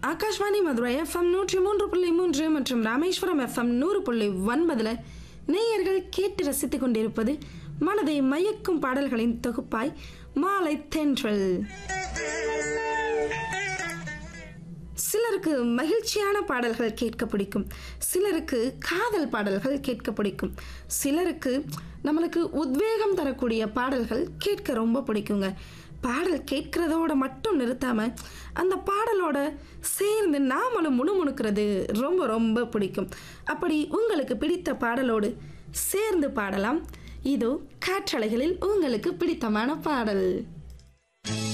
Akashvani Madurai FM நூற்றி மூன்று புள்ளி மூன்று மற்றும் ராமேஸ்வரம் எஃப்எம் நூறு புள்ளி ஒன்பதுல நேயர்கள் கேட்டு ரசித்துக் கொண்டிருப்பது மனதை மயக்கும் பாடல்களின் தொகுப்பாய் மாலை தென்றல் சிலருக்கு மகிழ்ச்சியான பாடல்கள் கேட்க பிடிக்கும் சிலருக்கு காதல் பாடல்கள் கேட்க பிடிக்கும் சிலருக்கு நம்மளுக்கு உத்வேகம் தரக்கூடிய பாடல்கள் கேட்க ரொம்ப பிடிக்குங்க பாடல் கேட்கிறதோட மட்டும் நிறுத்தாம அந்த பாடலோட சேர்ந்து நாமளும் முணுமுணுக்கிறது ரொம்ப ரொம்ப பிடிக்கும் அப்படி உங்களுக்கு பிடித்த பாடலோடு சேர்ந்து பாடலாம் இதோ காற்றலைகளில் உங்களுக்கு பிடித்தமான பாடல்